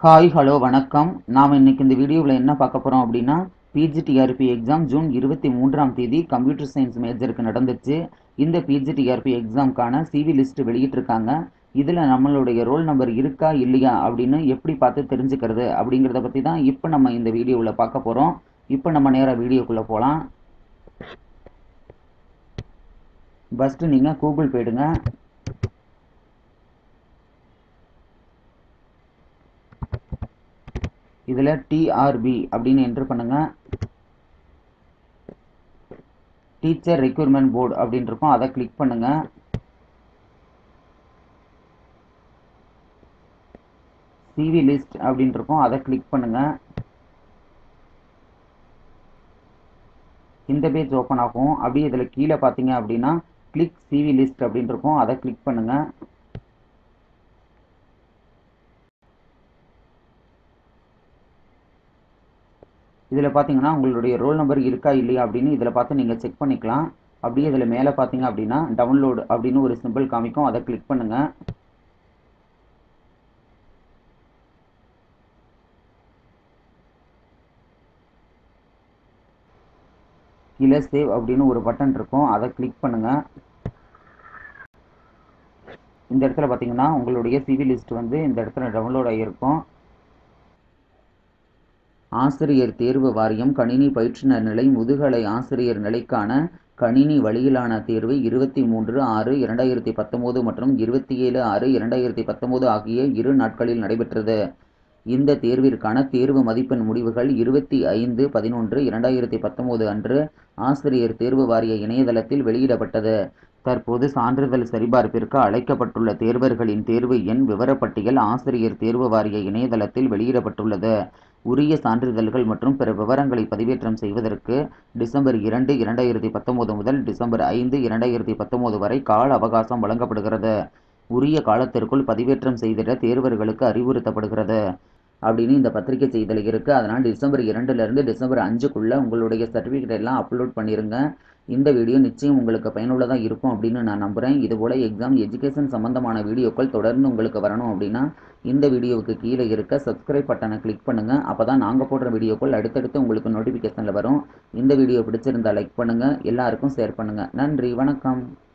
hi hello வணக்கம் நாம் இன்னைக்கு இந்த வீடியோவில் என்ன பார்க்க போகிறோம் அப்படின்னா பிஜிடிஆர்பி எக்ஸாம் ஜூன் இருபத்தி மூன்றாம் தேதி கம்ப்யூட்டர் சயின்ஸ் மேஜருக்கு நடந்துச்சு இந்த பிஜிடிஆர்பி எக்ஸாம்க்கான சிவி லிஸ்ட் வெளியிட்டிருக்காங்க இதில் நம்மளுடைய ரோல் நம்பர் இருக்கா இல்லையா அப்படின்னு எப்படி பார்த்து தெரிஞ்சுக்கிறது அப்படிங்கிறத பற்றி தான் இப்போ நம்ம இந்த வீடியோவில் பார்க்க போகிறோம் இப்போ நம்ம நேராக வீடியோக்குள்ளே போகலாம் ஃபஸ்ட்டு நீங்கள் கூகுள் போயிடுங்க இதில் டிஆர்பி அப்படின்னு என்ட்ரு பண்ணுங்க டீச்சர் ரெக்யூர்மெண்ட் போர்டு அப்படின்னு இருக்கும் அதை கிளிக் பண்ணுங்க சிவி லிஸ்ட் அப்படின்னு இருக்கும் அதை கிளிக் பண்ணுங்க இந்த பேஜ் ஓப்பன் ஆகும் அப்படியே இதில் கீழே பார்த்தீங்க அப்படின்னா கிளிக் சிவி லிஸ்ட் அப்படின்னு இருக்கும் அதை கிளிக் பண்ணுங்க இதில் பார்த்தீங்கன்னா உங்களுடைய ரோல் நம்பர் இருக்கா இல்லையா அப்படின்னு இதில் பார்த்து நீங்கள் செக் பண்ணிக்கலாம் அப்படியே இதில் மேலே பார்த்தீங்க அப்படின்னா டவுன்லோடு அப்படின்னு ஒரு சிம்பிள் காமிக்கும் அதை கிளிக் பண்ணுங்கள் கீழே சேவ் அப்படின்னு ஒரு பட்டன் இருக்கும் அதை கிளிக் பண்ணுங்கள் இந்த இடத்துல பார்த்தீங்கன்னா உங்களுடைய சிவி லிஸ்ட் வந்து இந்த இடத்துல டவுன்லோட் ஆகியிருக்கும் ஆசிரியர் தேர்வு வாரியம் கணினி பயிற்றுனர் நிலை முதுகலை ஆசிரியர் நிலைக்கான கணினி வழியிலான தேர்வு இருபத்தி மூன்று ஆறு இரண்டாயிரத்தி பத்தொம்போது மற்றும் இருபத்தி ஏழு ஆறு இரண்டாயிரத்தி பத்தொம்போது ஆகிய இரு நாட்களில் நடைபெற்றது இந்த தேர்விற்கான தேர்வு மதிப்பெண் முடிவுகள் இருபத்தி ஐந்து பதினொன்று இரண்டாயிரத்தி பத்தொம்போது அன்று ஆசிரியர் தேர்வு வாரிய இணையதளத்தில் வெளியிடப்பட்டது தற்போது சான்றிதழ் சரிபார்ப்பிற்கு அழைக்கப்பட்டுள்ள தேர்வர்களின் தேர்வு எண் விவரப்பட்டியல் ஆசிரியர் தேர்வு வாரிய இணையதளத்தில் வெளியிடப்பட்டுள்ளது உரிய சான்றிதழ்கள் மற்றும் பிற விவரங்களை பதிவேற்றம் செய்வதற்கு டிசம்பர் இரண்டு இரண்டாயிரத்தி பத்தொம்போது முதல் டிசம்பர் ஐந்து இரண்டாயிரத்தி பத்தொம்போது வரை கால அவகாசம் வழங்கப்படுகிறது உரிய காலத்திற்குள் பதிவேற்றம் செய்திட தேர்வர்களுக்கு அறிவுறுத்தப்படுகிறது அப்படின்னு இந்த பத்திரிகை செய்தியில் இருக்குது அதனால் டிசம்பர் இரண்டுலேருந்து டிசம்பர் அஞ்சுக்குள்ளே உங்களுடைய சர்டிஃபிகேட் எல்லாம் அப்லோட் பண்ணிடுங்க இந்த வீடியோ நிச்சயம் உங்களுக்கு பயனுள்ளதாக இருக்கும் அப்படின்னு நான் நம்புகிறேன் இதுபோல் எக்ஸாம் எஜுகேஷன் சம்மந்தமான வீடியோக்கள் தொடர்ந்து உங்களுக்கு வரணும் அப்படின்னா இந்த வீடியோவுக்கு கீழே இருக்க சப்ஸ்கிரைப் பட்டனை கிளிக் பண்ணுங்கள் அப்போ தான் நாங்கள் போடுற வீடியோக்கள் அடுத்தடுத்து உங்களுக்கு நோட்டிஃபிகேஷனில் வரும் இந்த வீடியோ பிடிச்சிருந்தால் லைக் பண்ணுங்கள் எல்லாருக்கும் ஷேர் பண்ணுங்கள் நன்றி வணக்கம்